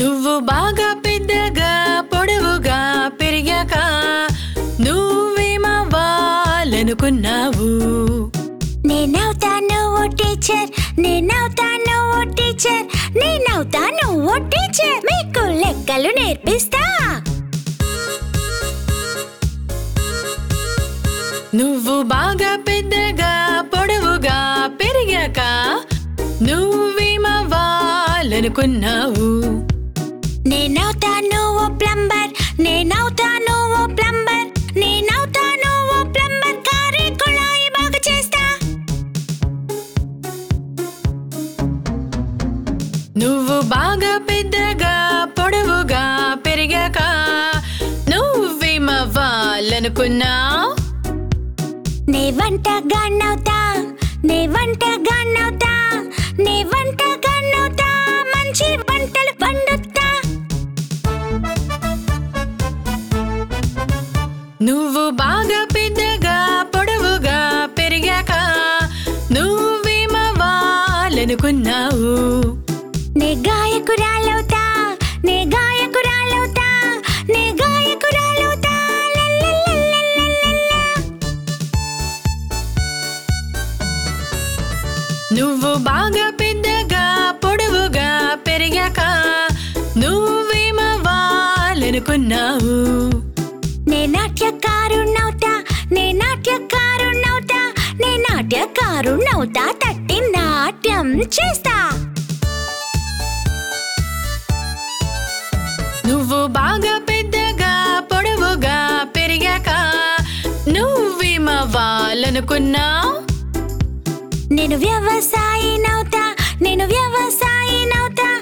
నువ్వు బాగా పెద్దగా పొడవుగా పెరిగాక నువ్వేమవ్వాలనుకున్నావు నేనవుతాను ఓ టీచర్ నేనవుతాను ఓ టీచర్ నేనవుతాను ఓ టీచర్ మీకు లెక్కలు నేర్పిస్తా నువ్వు బాగా పెద్దగా పొడవుగా పెరిగాక నువ్వేమవ్వాలనుకున్నావు నేనవుతాను ఓ ప్లంబర్ నేనవుతాను ఓ ప్లంబర్ నేనవుతాను ఓ ప్లంబర్ కారే కుళాయి బాగు చేస్తా నువ్వు బాగా పెద్దగా పొడవుగా పెరిగాక నువ్వేమవ్వాలనుకున్నావు నే వంటగానవుతా నే వంటగానవుతా నే వంటగానవుతా మంచి వంటలు వండుతా నువ్వు బాగా పెద్దగా పొడవుగా పెరిగాక నువ్వేమవ్వాలనుకున్నావు నే గాయకురాలవుతా నే గాయకురాలవుతా నే గాయకురాలవుతా లల్లల్లల్లల్లల్లల్లా. నువ్వు బాగా పెద్దగా పొడవుగా పెరిగాక నువ్వేమవ్వాలనుకున్నావు నే నాట్యకారుణ్ణవుతా నే నాట్యకారుణ్ణవుతా నే నాట్యకారుణ్ణవుతా తట్టి నాట్యం చేస్తా నువ్వు బాగా పెద్దగా పొడవుగా పెరిగాక నువ్వేమవ్వాలనుకున్నావు నేను వ్యవసాయినవుతా నేను వ్యవసాయినవుతా